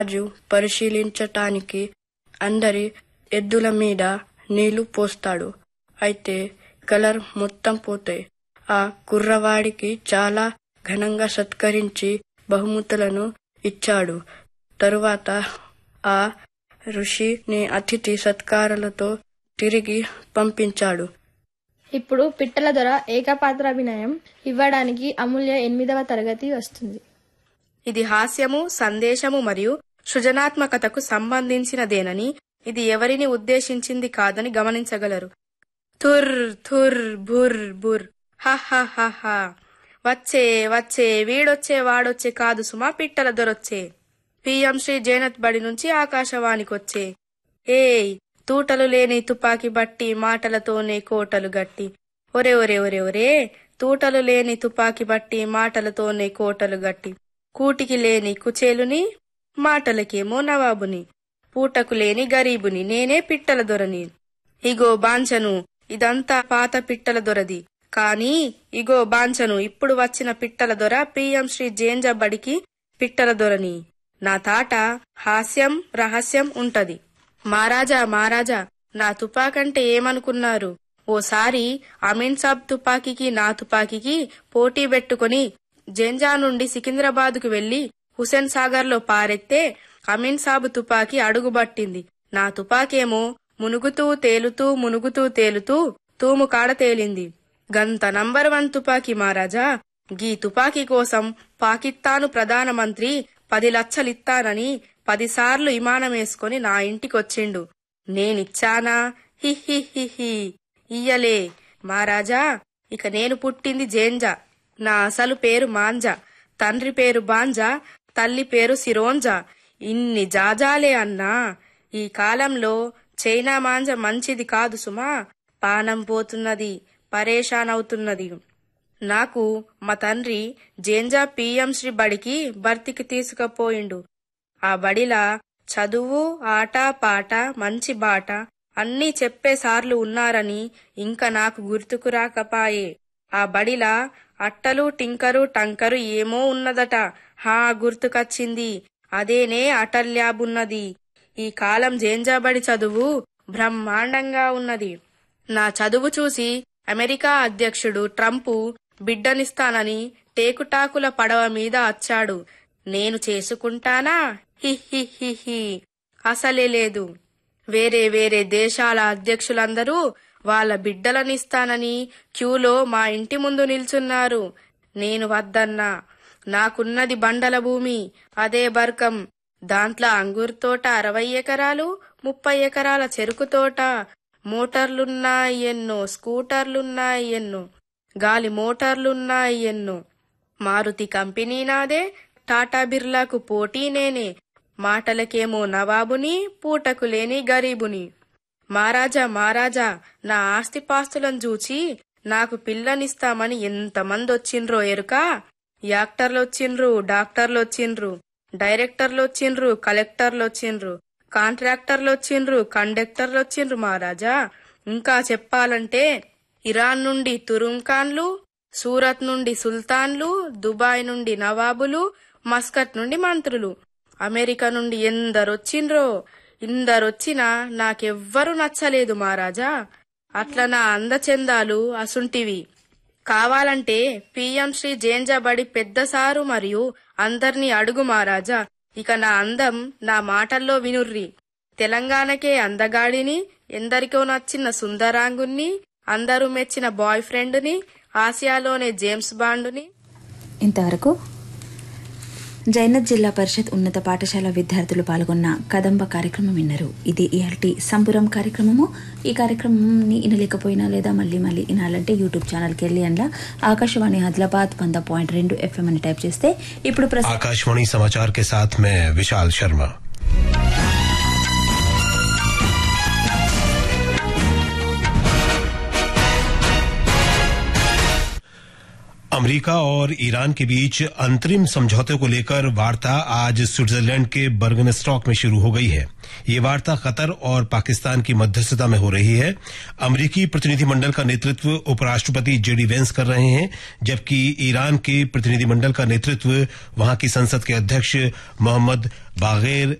రాజు పరిశీలించటానికి అందరి ఎద్దుల మీద నీళ్లు పోస్తాడు అయితే కలర్ మొత్తం పోతాయి ఆ కుర్రవాడికి చాలా ఘనంగా సత్కరించి బహుమతులను ఇచ్చాడు తరువాత ఆ ఋషిని అతిథి సత్కారాలతో తిరిగి పంపించాడు ఇప్పుడు పిట్టల దొర ఏకపాత్రాభినయం ఇవ్వడానికి అమూల్య ఎనిమిదవ తరగతి వస్తుంది ఇది హాస్యము సందేశము మరియు సృజనాత్మకతకు సంబంధించినదేనని ఇది ఎవరిని ఉద్దేశించింది కాదని గమనించగలరు తుర్ తుర్ బుర్ బుర్ హ హ హ హ. వచ్చే వచ్చే వీడొచ్చే వాడొచ్చే కాదు సుమా పిట్టల దొరొచ్చే పిఎం శ్రీ జైనత్ బడి నుంచి ఆకాశవాణికొచ్చే ఏయ్ తూటలు లేని తుపాకి బట్టి మాటలతోనే కోటలు గట్టి ఒరే ఒరే ఒరే ఒరే తూటలు లేని తుపాకి బట్టి మాటలతోనే కోటలు గట్టి కూటికి లేని కుచేలుని మాటలకేమో నవాబుని పూటకు లేని గరీబుని నేనే పిట్టల దొరని ఇగో బాంచను ఇదంతా పాత పిట్టల దొరది కానీ ఇగో బాంచను ఇప్పుడు వచ్చిన పిట్టల దొర పిఎం శ్రీ జేంజబడికి పిట్టల దొరని నా తాట హాస్యం రహస్యం ఉంటది మహారాజా మహారాజా నా తుపాకంటే ఏమనుకున్నారు ఓసారి అమీన్ సాబ్ తుపాకీకి నా తుపాకీకి పోటీ పెట్టుకుని జెంజా నుండి సికింద్రాబాద్కు వెళ్లి హుసేన్ సాగర్ లో పారెత్తే అమీన్ సాబ్ తుపాకీ అడుగుబట్టింది నా తుపాకేమో మునుగుతూ తేలుతూ మునుగుతూ తేలుతూ తూము కాడ తేలింది గంత నంబర్ వన్ తుపాకీ మహారాజా గీ తుపాకీ కోసం పాకిస్తాను ప్రధానమంత్రి పది లక్షలిత్తానని పదిసార్లు విమానమేసుకొని నా ఇంటికొచ్చిండు నేనిచ్చానా హి హి హి హి ఇయ్యలే మహారాజా ఇక నేను పుట్టింది జేంజా నా అసలు పేరు మాంజా తండ్రి పేరు బాంజా తల్లి పేరు సిరోంజా ఇన్ని జాజాలే అన్నా ఈ కాలంలో చైనా మాంజ మంచిది కాదు సుమా పానం పోతున్నది పరేషాన్ అవుతున్నది నాకు మా తండ్రి జేంజా పిఎం శ్రీ బడికి భర్తీకి తీసుకుపోయిండు ఆ బడిలా చదువు ఆట పాట మంచి బాట అన్నీ చెప్పే సార్లు ఉన్నారని ఇంకా నాకు గుర్తుకు రాకపాయే ఆ బడిలా అట్టలు టింకరు టంకరు ఏమో ఉన్నదట హా గుర్తుకొచ్చింది అదేనే అటల్ ల్యాబ్ ఉన్నది ఈ కాలం జేంజాబడి చదువు బ్రహ్మాండంగా ఉన్నది నా చదువు చూసి అమెరికా అధ్యక్షుడు ట్రంపు బిడ్డనిస్తానని టేకుటాకుల పడవ మీద వచ్చాడు నేను చేసుకుంటానా హి హి హి హి అసలే లేదు వేరే వేరే దేశాల అధ్యక్షులందరూ వాళ్ళ బిడ్డలనిస్తానని క్యూలో మా ఇంటి ముందు నిల్చున్నారు నేను వద్దన్నా నాకున్నది బండల భూమి అదే బర్కం దాంట్లో అంగూర్ తోట అరవై ఎకరాలు ముప్పై ఎకరాల చెరుకు తోట మోటార్లున్నాయి ఎన్నో స్కూటర్లున్నాయి ఎన్నో గాలి మోటార్లున్నాయి ఎన్నో మారుతి కంపెనీ నాదే టాటా బిర్లాకు పోటీ నేనే మాటలకేమో నవాబుని పూటకు లేని గరీబుని మారాజా మారాజా నా ఆస్తిపాస్తులను చూచి నాకు పిల్లనిస్తామని ఎంతమంది వచ్చిండ్రో ఎరుక యాక్టర్లు వచ్చిండ్రు డాక్టర్లు వచ్చిండ్రు డైరెక్టర్లు వచ్చిండ్రు కలెక్టర్లు వచ్చిండ్రు కాంట్రాక్టర్లు వచ్చిండ్రు కండక్టర్లు వచ్చిండ్రు మహారాజా ఇంకా చెప్పాలంటే ఇరాన్ నుండి తురుంఖాన్లు సూరత్ నుండి సుల్తాన్లు దుబాయ్ నుండి నవాబులు మస్కట్ నుండి మంత్రులు అమెరికా నుండి ఎందరొచ్చిండ్రో ఇందరొచ్చినా నాకెవ్వరూ నచ్చలేదు మహారాజా అట్లా నా అందచందాలు అసుంటివి కావాలంటే పిఎం శ్రీ జేంజాబడి పెద్ద సారు మరియు అందర్నీ అడుగు మహారాజా ఇక నా అందం నా మాటల్లో వినుర్రి తెలంగాణకే అందగాడిని ఎందరికో నచ్చిన సుందరాంగుణ్ణి అందరూ మెచ్చిన బాయ్ ఫ్రెండ్ని ఆసియాలోనే జేమ్స్ బాండుని ఇంతవరకు జైనత్ జిల్లా పరిషత్ ఉన్నత పాఠశాల విద్యార్థులు పాల్గొన్న కదంబ కార్యక్రమం విన్నారు ఇది ఇయాల్టి సంపురం కార్యక్రమము ఈ కార్యక్రమంని వినలేకపోయినా లేదా మళ్ళీ మళ్ళీ వినాలంటే యూట్యూబ్ ఛానల్కి వెళ్ళి అందులో ఆకాశవాణి ఆదిలాబాద్ వంద పాయింట్ రెండు ఎఫ్ఎం అని టైప్ చేస్తే ఇప్పుడు ప్రస్తుతం आकाशवाणी समाचार के साथ मैं विशाल शर्मा अमेरिका और ईरान के बीच अंतरिम समझौते को लेकर वार्ता आज स्विट्जरलैंड के बर्गन स्टॉक में शुरू हो गई है ये वार्ता कतर और पाकिस्तान की मध्यस्थता में हो रही है अमरीकी प्रतिनिधिमंडल का नेतृत्व उपराष्ट्रपति जेडी वेंस कर रहे हैं जबकि ईरान के प्रतिनिधिमंडल का नेतृत्व वहां की संसद के अध्यक्ष मोहम्मद बागेर